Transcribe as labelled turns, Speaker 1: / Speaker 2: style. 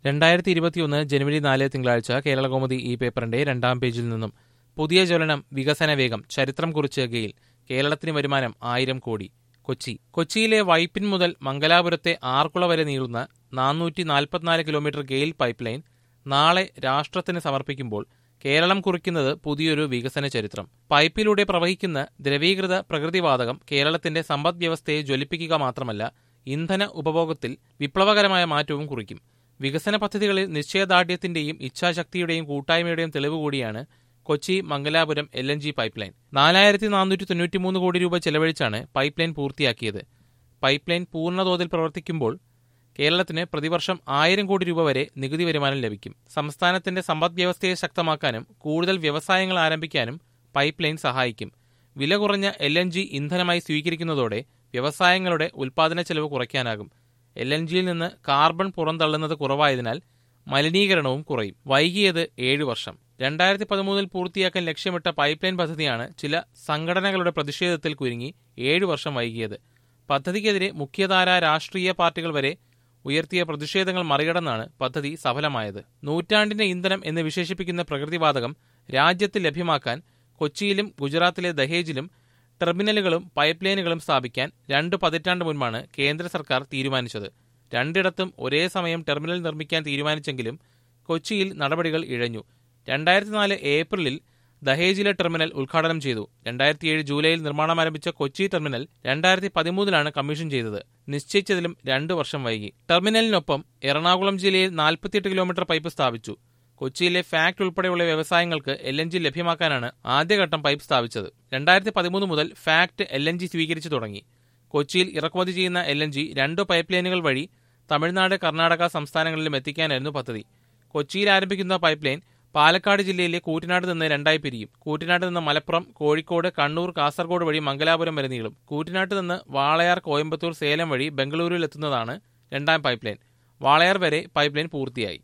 Speaker 1: രണ്ടായിരത്തി ഇരുപത്തിയൊന്ന് ജനുവരി നാല് തിങ്കളാഴ്ച കേരളകൗമുദി ഈ പേപ്പറിന്റെ രണ്ടാം പേജിൽ നിന്നും പുതിയ ജ്വലനം വികസന വേഗം ചരിത്രം കുറിച്ച് ഗെയിൽ കേരളത്തിന് വരുമാനം ആയിരം കോടി കൊച്ചി കൊച്ചിയിലെ വൈപ്പിൻ മുതൽ മംഗലാപുരത്തെ ആർക്കുള വരെ നീളുന്ന നാനൂറ്റി നാൽപ്പത്തിനാല് കിലോമീറ്റർ ഗെയിൽ പൈപ്പ് ലൈൻ നാളെ രാഷ്ട്രത്തിന് സമർപ്പിക്കുമ്പോൾ കേരളം കുറിക്കുന്നത് പുതിയൊരു വികസന ചരിത്രം പൈപ്പിലൂടെ പ്രവഹിക്കുന്ന ദ്രവീകൃത പ്രകൃതിവാതകം കേരളത്തിന്റെ സമ്പദ് വ്യവസ്ഥയെ ജ്വലിപ്പിക്കുക മാത്രമല്ല ഇന്ധന ഉപഭോഗത്തിൽ വിപ്ലവകരമായ മാറ്റവും കുറിക്കും വികസന പദ്ധതികളിൽ നിശ്ചയദാർഢ്യത്തിന്റെയും ഇച്ഛാശക്തിയുടെയും കൂട്ടായ്മയുടെയും തെളിവ് കൂടിയാണ് Kochi Mangalapuram L N G pipeline നാലായിരത്തി നാനൂറ്റി തൊണ്ണൂറ്റിമൂന്ന് കോടി രൂപ ചെലവഴിച്ചാണ് പൈപ്പ് ലൈൻ പൂർത്തിയാക്കിയത് പൈപ്പ് ലൈൻ പൂർണ്ണതോതിൽ പ്രവർത്തിക്കുമ്പോൾ കേരളത്തിന് പ്രതിവർഷം ആയിരം കോടി രൂപ വരെ നികുതി വരുമാനം ലഭിക്കും സംസ്ഥാനത്തിന്റെ സമ്പദ് വ്യവസ്ഥയെ ശക്തമാക്കാനും കൂടുതൽ വ്യവസായങ്ങൾ ആരംഭിക്കാനും പൈപ്പ് ലൈൻ സഹായിക്കും വില കുറഞ്ഞ എൽ എൻ ജി ഇന്ധനമായി സ്വീകരിക്കുന്നതോടെ വ്യവസായങ്ങളുടെ ഉൽപാദന ചെലവ് കുറയ്ക്കാനാകും എൽ എൻ ജിയിൽ നിന്ന് കാർബൺ പുറന്തള്ളുന്നത് കുറവായതിനാൽ മലിനീകരണവും കുറയും വൈകിയത് ഏഴു വർഷം രണ്ടായിരത്തി പതിമൂന്നിൽ പൂർത്തിയാക്കാൻ ലക്ഷ്യമിട്ട പൈപ്പ് ലൈൻ പദ്ധതിയാണ് ചില സംഘടനകളുടെ പ്രതിഷേധത്തിൽ കുരുങ്ങി ഏഴു വർഷം വൈകിയത് പദ്ധതിക്കെതിരെ മുഖ്യധാര രാഷ്ട്രീയ പാർട്ടികൾ വരെ ഉയർത്തിയ പ്രതിഷേധങ്ങൾ മറികടന്നാണ് പദ്ധതി സഫലമായത് നൂറ്റാണ്ടിന്റെ ഇന്ധനം എന്ന് വിശേഷിപ്പിക്കുന്ന പ്രകൃതിവാതകം രാജ്യത്ത് ലഭ്യമാക്കാൻ കൊച്ചിയിലും ഗുജറാത്തിലെ ദഹേജിലും ടെർമിനലുകളും പൈപ്പ് ലൈനുകളും സ്ഥാപിക്കാൻ രണ്ട് പതിറ്റാണ്ട് മുൻപാണ് കേന്ദ്ര സർക്കാർ തീരുമാനിച്ചത് രണ്ടിടത്തും ഒരേ സമയം ടെർമിനൽ നിർമ്മിക്കാൻ തീരുമാനിച്ചെങ്കിലും കൊച്ചിയിൽ നടപടികൾ ഇഴഞ്ഞു രണ്ടായിരത്തി നാല് ഏപ്രിലിൽ ദഹേജിലെ ടെർമിനൽ ഉദ്ഘാടനം ചെയ്തു രണ്ടായിരത്തി ഏഴ് ജൂലൈയിൽ നിർമ്മാണം ആരംഭിച്ച കൊച്ചി ടെർമിനൽ രണ്ടായിരത്തി പതിമൂന്നിലാണ് കമ്മീഷൻ ചെയ്തത് നിശ്ചയിച്ചതിലും രണ്ടു വർഷം വൈകി ടെർമിനലിനൊപ്പം എറണാകുളം ജില്ലയിൽ നാൽപ്പത്തിയെട്ട് കിലോമീറ്റർ പൈപ്പ് സ്ഥാപിച്ചു കൊച്ചിയിലെ ഫാക്ട് ഉൾപ്പെടെയുള്ള വ്യവസായങ്ങൾക്ക് എൽ എൻ ജി ലഭ്യമാക്കാനാണ് ആദ്യഘട്ടം പൈപ്പ് സ്ഥാപിച്ചത് രണ്ടായിരത്തി പതിമൂന്ന് മുതൽ ഫാക്ട് എൽ എൻ ജി സ്വീകരിച്ചു തുടങ്ങി കൊച്ചിയിൽ ഇറക്കുമതി ചെയ്യുന്ന എൽ എൻ ജി രണ്ട് പൈപ്പ് ലൈനുകൾ വഴി തമിഴ്നാട് കർണാടക സംസ്ഥാനങ്ങളിലും എത്തിക്കാനായിരുന്നു പദ്ധതി കൊച്ചിയിൽ ആരംഭിക്കുന്ന പൈപ്പ് ലൈൻ പാലക്കാട് ജില്ലയിലെ കൂറ്റനാട് നിന്ന് രണ്ടായി പിരിയും കൂറ്റനാട് നിന്ന് മലപ്പുറം കോഴിക്കോട് കണ്ണൂർ കാസർഗോഡ് വഴി മംഗലാപുരം വരെ നീളും കൂറ്റനാട്ട് നിന്ന് വാളയാർ കോയമ്പത്തൂർ സേലം വഴി ബംഗളൂരുവിൽ എത്തുന്നതാണ് രണ്ടാം പൈപ്പ് ലൈൻ വാളയാർ വരെ പൈപ്പ് ലൈൻ പൂർത്തിയായി